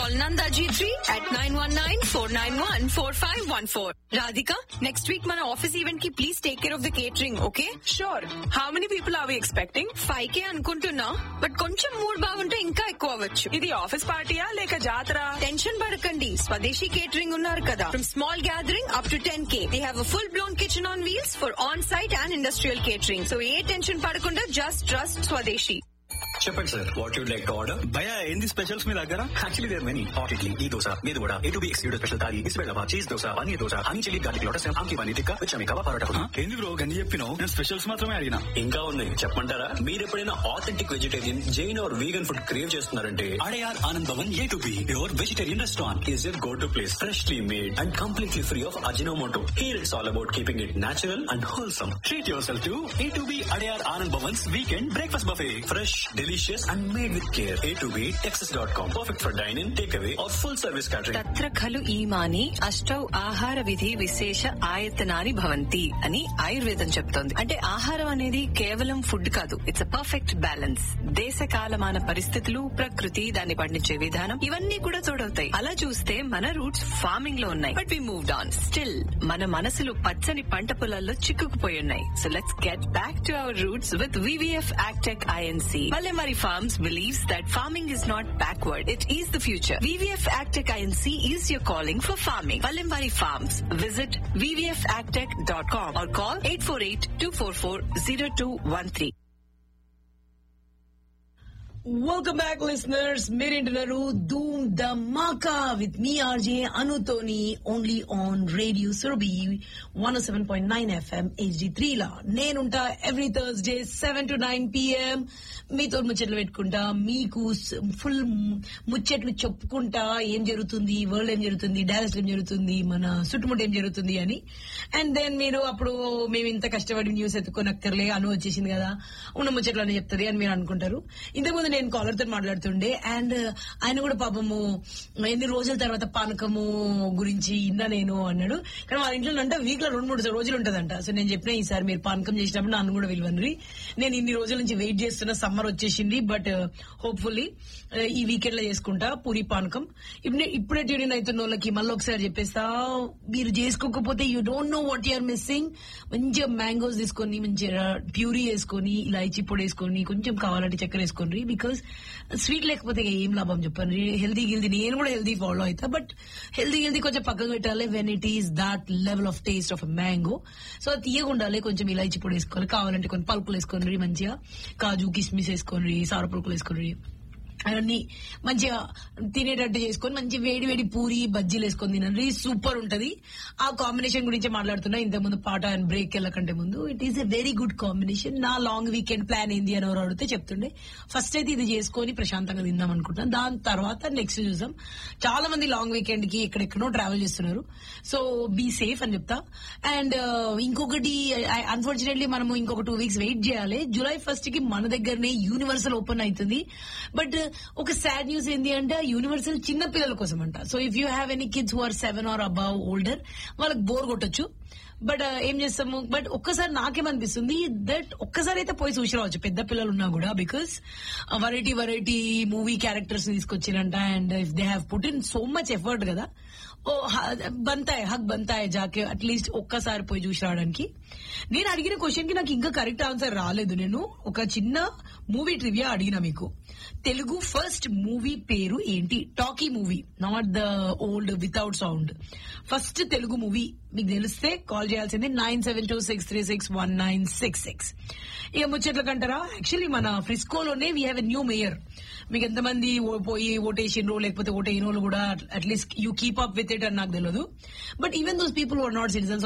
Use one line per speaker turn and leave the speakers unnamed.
Call Nanda G3 at 919-491-4514. Radhika, next week మన office event కి please take care of the catering okay
Sure. How many people are we expecting?
Five K అనుకుంటున్నా but కొంచెం mood బాగుంటే ఇంకా ఎక్కువ అవ్వచ్చు
ఇది ఆఫీస్ పార్టీయా లేక జాతర
టెన్షన్ పడకండి స్వదేశీ కేటరింగ్ ఉన్నారు కదా from small gathering up to ten K they have full blown kitchen on wheels for on site and industrial catering so ఏ టెన్షన్ పడకుండా జస్ట్ ట్రస్ట్ స్వదేశీ
చెప్పండి sir what you'd like to order
భయ ఏంది specials మీ దగ్గర
actually there many hot idli ఈ దోశ మీద కూడా A to B excluded special thali బిస్బెల్లవా cheese dosa paneer dosa honey chilli garlic lotus ఆమ్కి పన్నీర్ టిక్కా విచమి కవా పరోటా
ఆ, ఏంది బ్రో గన్ని చెప్పినావు నేను స్పెషల్స్ మాత్రమే అడిగినా
ఇంకా ఉన్నాయి చెప్పమంటారా మీరు ఎప్పుడైనా authentic vegetarian Jain or vegan food crave చేస్తున్నారంటే Adyar Anand Bhavan A to B your vegetarian restaurant is your go to place freshly made and completely free of Ajinomoto here it's all about keeping it natural and wholesome treat yourself to A to B Adyar Anand Bhavans weekend breakfast buffet fresh delicious and made with care A to B Texas dot com perfect for dyne in take away or full service catering
తత్ర ఖలు ఈమాని అష్టౌ ఆహార విధి విశేష ఆయతనాని భవంతి అని ఆయుర్వేదం చెప్తోంది అంటే ఆహారం అనేది కేవలం ఫుడ్ కాదు ఇట్స్ అ పర్ఫెక్ట్ బ్యాలెన్స్ దేశ కాలమాన పరిస్థితులు ప్రకృతి దాన్ని పండించే విధానం ఇవన్నీ కూడా తోడవుతాయి అలా చూస్తే మన రూట్స్ ఫార్మింగ్ లో ఉన్నాయి but we move on still మన మనసులు పచ్చని పంట పొలాల్లో చిక్కుకుపోయి ఉన్నాయి so let's get back to our roots with VVF agtech INC Palimari Farms believes that farming is not backward, it is the future. VVF Agtech INC is your calling for farming. Palimari Farms. Visit vvfagtech.com or call 848-244-0213.
Welcome back listeners మీరేంటున్నారు Dhoom Dhamaka with మీ RJ అనుతోని only on radio Surabhi one seven point nine FM HD three లా నేనుంటా every Thursday seven to nine PM మీతో ముచ్చట్లు పెట్టుకుంటా మీకు full ముచ్చట్లు చెప్పుకుంటా ఏం జరుగుతుంది వరల్డ్ ఏం జరుగుతుంది డాలస్ ఏం జరుగుతుంది మన చుట్టుముట్టు ఏం జరుగుతుంది అని అండ్ దెన్ మీరు అప్పుడు మేము ఇంత కష్టపడి న్యూస్ ఎత్తుకోనక్కర్లే అను వచ్చేసింది కదా ఉన్న ముచ్చట్లు అని చెప్తుంది అని మీరు అనుకుంటారు ఇంతకుముందు నేను కాలర్ తో మాట్లాడుతుండే అండ్ ఆయన కూడా పాపము ఎన్ని రోజుల తర్వాత పానకము గురించి ఇన్నా నేను అన్నాడు కానీ వాళ్ళ ఇంట్లో అంటే వీక్ లో రెండు మూడు రోజులు ఉంటదంట సో నేను చెప్పిన ఈసారి మీరు పానకం చేసినప్పుడు నన్ను కూడా విలువనరి నేను ఇన్ని రోజుల నుంచి వెయిట్ చేస్తున్న సమ్మర్ వచ్చేసింది బట్ హోప్ఫుల్లీ ఈ వీకెండ్ లో చేసుకుంటా పూరి పానకం ఇప్పుడే ఇప్పుడే ట్యూన్ అవుతున్న వాళ్ళకి మళ్ళీ ఒకసారి చెప్పేస్తా మీరు చేసుకోకపోతే you don't know what you're missing మంచిగా మ్యాంగోస్ తీసుకొని మంచిగా ప్యూరీ వేసుకొని ఇలాచి పొడి వేసుకొని కొంచెం కావాలంటే చక్కెర వేసుకోండి బికాస్ స్వీట్ లేకపోతే ఇక ఏం లాభం చెప్పండి హెల్దీ గిల్దీ నేను కూడా హెల్దీ ఫాలో అవుతా బట్ హెల్దీ హెల్దీ కొంచెం పక్కకు పెట్టాలి when it is that level of taste of mango so అది తీయగా ఉండాలి కొంచెం ఇలాచి పొడి వేసుకోవాలి కావాలంటే కొన్ని పలుకులు వేసుకోండి మంచిగా కాజు కిస్మిస్ వేసుకోండి సార పలుకులు వేసుకోండి అవన్నీ మంచిగా తినేటట్టు చేసుకొని మంచి వేడి వేడి పూరి బజ్జీలు వేసుకొని తినండి సూపర్ ఉంటది ఆ కాంబినేషన్ గురించి మాట్లాడుతున్నా ఇంత ముందు పాట అండ్ బ్రేక్ వెళ్ళకంటే ముందు it is a very good combination నా లాంగ్ వీకెండ్ ప్లాన్ ఏంది అని ఎవరు అడిగితే చెప్తుండే ఫస్ట్ అయితే ఇది చేసుకొని ప్రశాంతంగా తిందాం అనుకుంటాను దాని తర్వాత నెక్స్ట్ చూసాం చాలా మంది లాంగ్ వీకెండ్ కి ఎక్కడెక్కడో ట్రావెల్ చేస్తున్నారు సో బీ సేఫ్ అని చెప్తా అండ్ ఇంకొకటి అన్ఫార్చునేట్లీ మనము ఇంకొక టూ వీక్స్ వెయిట్ చేయాలి జూలై ఫస్ట్ కి మన దగ్గరనే యూనివర్సల్ ఓపెన్ అవుతుంది బట్ ఒక సాడ్ న్యూస్ ఏంటి అంటే యూనివర్సల్ చిన్న పిల్లల కోసం అంట so if you have any kids who are seven or above older వాళ్ళకి బోర్ కొట్టొచ్చు బట్ ఏం చేస్తాము బట్ ఒక్కసారి నాకేమనిపిస్తుంది దట్ ఒక్కసారి అయితే పోయి చూసి రావచ్చు పెద్ద పిల్లలు ఉన్నా కూడా because variety variety movie characters తీసుకొచ్చిరంట and if they have put in so much effort కదా ఓ బంతాయ్ హక్ బంతాయ్ జాకే అట్లీస్ట్ ఒక్కసారి పోయి చూసి రావడానికి నేను అడిగిన క్వశ్చన్ కి నాకు ఇంకా కరెక్ట్ ఆన్సర్ రాలేదు నేను ఒక చిన్న మూవీ ట్రివియా అడిగిన మీకు తెలుగు ఫస్ట్ మూవీ పేరు ఏంటి talkie movie not the old without sound first Telugu movie మీకు తెలిస్తే కాల్ చేయాల్సింది nine seven two six three six one nine six six ఇక ముచ్చట్ల కంటారా యాక్చువల్లీ మన ఫ్రిస్కోలోనే we have a new mayor మీకు ఎంతమంది ఓ- పోయి ఓటేసిండ్రో లేకపోతే ఓటేయిన వాళ్ళు కూడా at least you keep up with it అని నాకు తెలియదు but even those people are not citizens